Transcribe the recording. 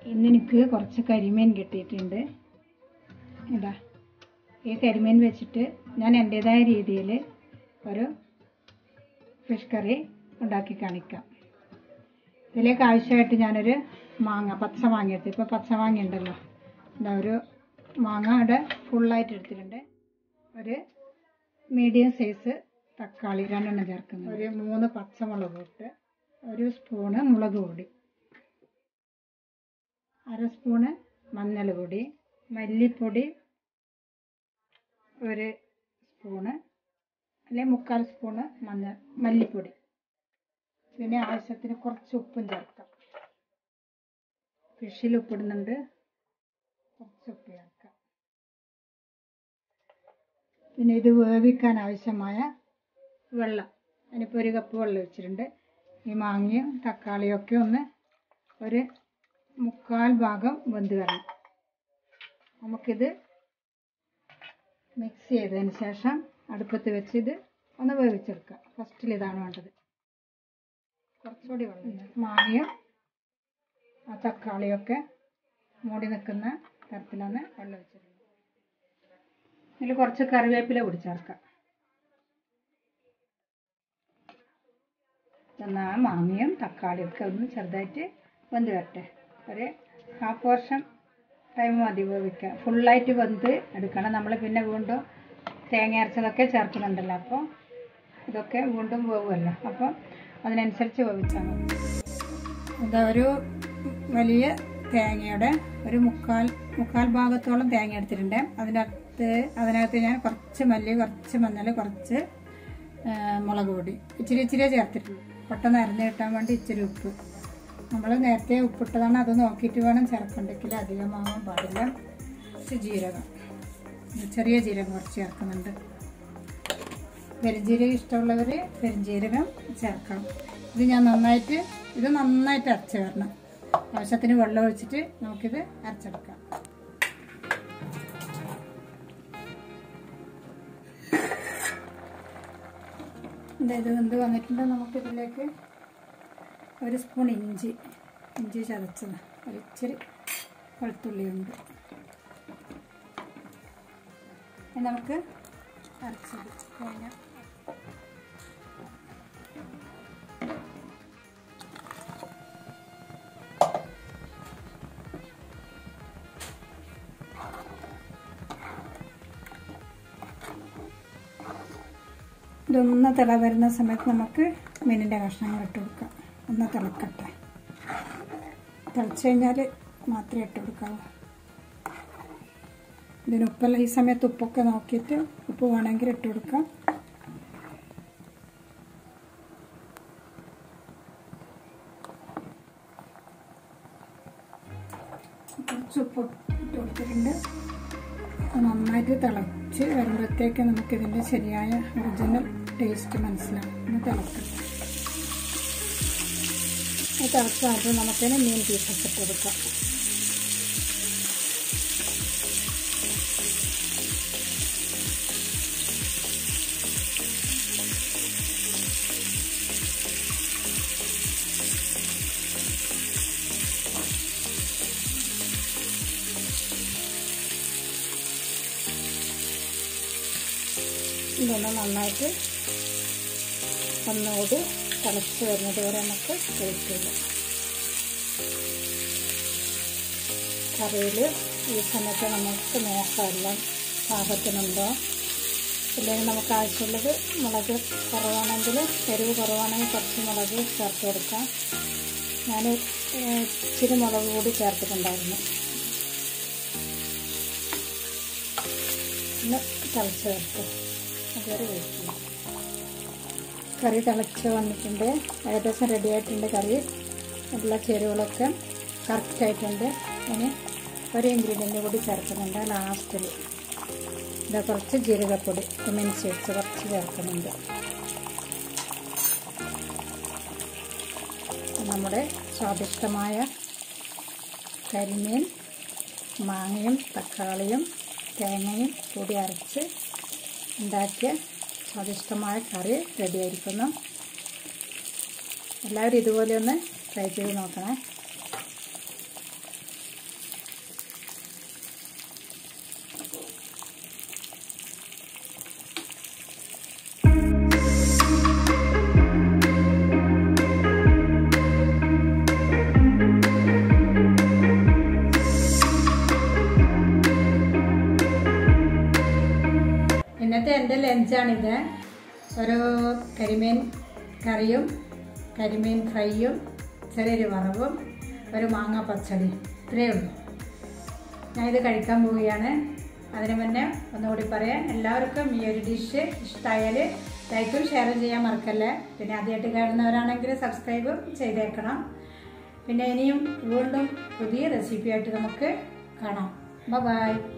ഇന്ന് എനിക്ക് കുറച്ച് കരിമീൻ കിട്ടിയിട്ടുണ്ട് ഇതാ ഈ കരിമീൻ വെച്ചിട്ട് ഞാൻ എൻ്റേതായ രീതിയിൽ ഒരു ഫിഷ് കറി ഉണ്ടാക്കി കാണിക്കാം ഇതിലേക്ക് ആവശ്യമായിട്ട് ഞാനൊരു മാങ്ങ പച്ച മാങ്ങ എടുത്തു ഇപ്പോൾ പച്ച മാങ്ങ ഉണ്ടല്ലോ എന്താ ഒരു മാങ്ങ ഇവിടെ ഫുള്ളായിട്ട് എടുത്തിട്ടുണ്ട് ഒരു മീഡിയം സൈസ് തക്കാളി രണ്ടെണ്ണം ചേർക്കുന്നത് ഒരു മൂന്ന് പച്ചമുളക് ഇട്ട് ഒരു സ്പൂണ് മുളക് പൊടി അര സ്പൂണ് മഞ്ഞൾ പൊടി മല്ലിപ്പൊടി ഒരു സ്പൂണ് അല്ലെങ്കിൽ മുക്കാൽ സ്പൂണ് മഞ്ഞൾ മല്ലിപ്പൊടി പിന്നെ ആവശ്യത്തിന് കുറച്ച് ഉപ്പും ചേർക്കാം ഫിഷിൽ ഉപ്പിടുന്നുണ്ട് കുറച്ച് ഉപ്പ് ചേർക്കാം പിന്നെ ഇത് വേവിക്കാൻ ആവശ്യമായ വെള്ളം അതിനിപ്പോൾ ഒരു കപ്പ് വെള്ളം വെച്ചിട്ടുണ്ട് ഈ മാങ്ങയും തക്കാളിയും ഒക്കെ ഒന്ന് ഒരു മുക്കാൽ ഭാഗം വെന്ത് വരണം നമുക്കിത് മിക്സ് ചെയ്തതിന് ശേഷം അടുപ്പത്ത് വെച്ച് ഇത് ഒന്ന് വേവിച്ചെടുക്കാം ഫസ്റ്റിൽ ഇതാണ് വേണ്ടത് കുറച്ചുകൂടി വെള്ളം മാങ്ങയും ആ തക്കാളിയൊക്കെ മൂടി നിൽക്കുന്ന തരത്തിലാണ് വെള്ളം വെച്ചിട്ടുള്ളത് ഇതിൽ കുറച്ച് കറിവേപ്പില കൂടി ചേർക്കാം എന്നാൽ മാങ്ങയും തക്കാളിയും ഒക്കെ ഒന്ന് ചെറുതായിട്ട് വെന്ത് വരട്ടെ ഒരു ഹാഫ് പോർഷൻ ടൈം മതി വേവിക്കാൻ ഫുള്ളായിട്ട് വെന്ത് എടുക്കണം നമ്മൾ പിന്നെ വീണ്ടും തേങ്ങ അരച്ചതൊക്കെ ചേർക്കുന്നുണ്ടല്ലോ അപ്പോൾ ഇതൊക്കെ വീണ്ടും വേവുമല്ലോ അപ്പോൾ അതിനനുസരിച്ച് വേവിച്ചാൽ മതി ഇതാ ഒരു വലിയ തേങ്ങയുടെ ഒരു മുക്കാൽ മുക്കാൽ ഭാഗത്തോളം തേങ്ങ എടുത്തിട്ടുണ്ട് അതിനകത്ത് അതിനകത്ത് ഞാൻ കുറച്ച് മല്ലി കുറച്ച് മഞ്ഞൾ കുറച്ച് ആ, മുളക് പൊടി ഇച്ചിരി ഇച്ചിരി ചേർത്തിട്ടുള്ളൂ പെട്ടെന്ന് അരിഞ്ഞ് കിട്ടാൻ വേണ്ടി ഇച്ചിരി ഉപ്പ് നമ്മൾ നേരത്തെ ഉപ്പിട്ടതാണ് അത് നോക്കിയിട്ട് വേണം ചേർക്കണ്ടെങ്കിൽ അധികമാവാൻ പാടില്ല കുറച്ച് ജീരകം ചെറിയ ജീരകം കുറച്ച് ചേർക്കുന്നുണ്ട് പെരുംജീരകം ഇഷ്ടമുള്ളവർ പെരുംജീരകം ചേർക്കാം ഇത് ഞാൻ നന്നായിട്ട് ഇത് നന്നായിട്ട് അരച്ച് വരണം ആവശ്യത്തിന് വെള്ളം ഒഴിച്ചിട്ട് നമുക്കിത് അരച്ചെടുക്കാം ഇത് വെന്ത് വന്നിട്ടുണ്ട് നമുക്കിതിലേക്ക് ഒരു സ്പൂൺ ഇഞ്ചി ഇഞ്ചി ചതച്ചത് ഒരു ഇച്ചിരി വെളുത്തുള്ളിയുണ്ട് ഇനി നമുക്ക് അരച്ചത് കഴിഞ്ഞാൽ ഇതൊന്ന് തിള വരുന്ന സമയത്ത് നമുക്ക് മീനിൻ്റെ കഷ്ണങ്ങൾ ഇട്ട് കൊടുക്കാം ഒന്ന് തിളക്കട്ടെ തിളച്ച് കഴിഞ്ഞാൽ മാത്രമേ ഇട്ട് കൊടുക്കാവൂ ഇതിന് ഉപ്പെല്ലാം ഈ സമയത്ത് ഉപ്പൊക്കെ നോക്കിയിട്ട് ഉപ്പ് വേണമെങ്കിൽ ഇട്ട് കൊടുക്കാം കുറച്ച് ഉപ്പ് ഇട്ട് കൊടുത്തിട്ടുണ്ട് അത് നന്നായിട്ട് തിളച്ച് വരുമ്പോഴത്തേക്ക് നമുക്കിതിൻ്റെ ശരിയായ ഒറിജിനൽ ടേസ്റ്റ് മനസ്സിലാവും ഒന്ന് തിളക്കട്ടെ അത് തിളച്ചാകുമ്പോൾ നമുക്കതിന് മീൻ പീസസ് ഇട്ട് കൊടുക്കാം ഇതൊന്ന് നന്നായിട്ട് ഒന്നുകൂടി തിളച്ച് വരുന്നത് വരെ നമുക്ക് കഴിക്കില്ല കറിയിൽ ഈ സമയത്ത് നമുക്ക് നോക്കാം എല്ലാം പാകത്തിനുണ്ടോ ഇല്ലെങ്കിൽ നമുക്ക് ആവശ്യമുള്ളത് മുളക് കുറവാണെങ്കിൽ എരിവ് കുറവാണെങ്കിൽ കുറച്ച് മുളക് ചേർത്ത് കൊടുക്കാം ഞാൻ ഇച്ചിരി മുളക് കൂടി ചേർത്തിട്ടുണ്ടായിരുന്നു ഒന്ന് തിളച്ച് വരട്ടെ അതുവരെ വെയിറ്റ് ചെയ്യാം കറി തിളച്ച് വന്നിട്ടുണ്ട് ഏകദേശം റെഡി ആയിട്ടുണ്ട് കറി എല്ലാ ചേരുവകളൊക്കെ കറക്റ്റ് ആയിട്ടുണ്ട് ഇനി ഒരു ഇൻഗ്രീഡിയൻ്റ് കൂടി ചേർക്കുന്നുണ്ട് ലാസ്റ്റിൽ ഇതാ കുറച്ച് ജീരകപ്പൊടി മിനിച്ച് വെച്ച് കുറച്ച് ചേർക്കുന്നുണ്ട് നമ്മുടെ സ്വാദിഷ്ടമായ കരിമീൻ മാങ്ങയും തക്കാളിയും തേങ്ങയും കൂടി അരച്ച് ഉണ്ടാക്കിയ സ്വാദിഷ്ടമായ കറി റെഡിയായിരിക്കുന്നു എല്ലാവരും ഇതുപോലെ ഒന്ന് ട്രൈ ചെയ്ത് നോക്കണേ ലഞ്ചാണിത് ഒരു കരിമീൻ കറിയും കരിമീൻ ഫ്രൈയും ചെറിയൊരു വറവും ഒരു മാങ്ങ പച്ചടി ഇത്രയേ ഉള്ളൂ ഞാനിത് കഴിക്കാൻ പോവുകയാണ് അതിന് മുന്നേ ഒന്നുകൂടി പറയാം എല്ലാവർക്കും ഈ ഒരു ഡിഷ് ഇഷ്ടമായാൽ ലൈക്കും ഷെയറും ചെയ്യാൻ മറക്കല്ലേ പിന്നെ ആദ്യമായിട്ട് കാണുന്നവരാണെങ്കിൽ സബ്സ്ക്രൈബും ചെയ്തേക്കണം പിന്നെ ഇനിയും വീണ്ടും പുതിയ റെസിപ്പിയായിട്ട് നമുക്ക് കാണാം ബൈ